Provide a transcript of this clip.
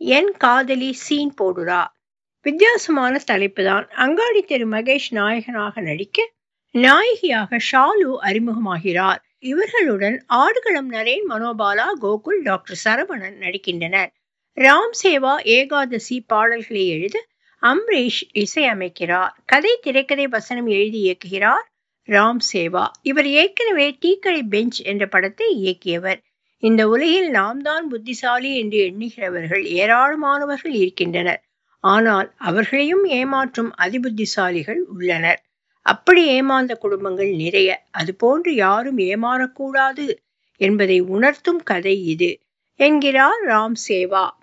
என் காதலி சீன் போடுறா வித்தியாசமான தலைப்பு தான் அங்காடி தெரு மகேஷ் நாயகனாக நடிக்க நாயகியாக ஷாலு அறிமுகமாகிறார் இவர்களுடன் ஆடுகளம் நரேன் மனோபாலா கோகுல் டாக்டர் சரவணன் நடிக்கின்றனர் ராம் சேவா ஏகாதசி பாடல்களை எழுத அம்ரீஷ் இசையமைக்கிறார் கதை திரைக்கதை வசனம் எழுதி இயக்குகிறார் ராம் சேவா இவர் ஏற்கனவே டீக்கடை பெஞ்ச் என்ற படத்தை இயக்கியவர் இந்த உலகில் நாம் தான் புத்திசாலி என்று எண்ணுகிறவர்கள் ஏராளமானவர்கள் இருக்கின்றனர் ஆனால் அவர்களையும் ஏமாற்றும் அதிபுத்திசாலிகள் உள்ளனர் அப்படி ஏமாந்த குடும்பங்கள் நிறைய அதுபோன்று யாரும் ஏமாறக்கூடாது என்பதை உணர்த்தும் கதை இது என்கிறார் ராம் சேவா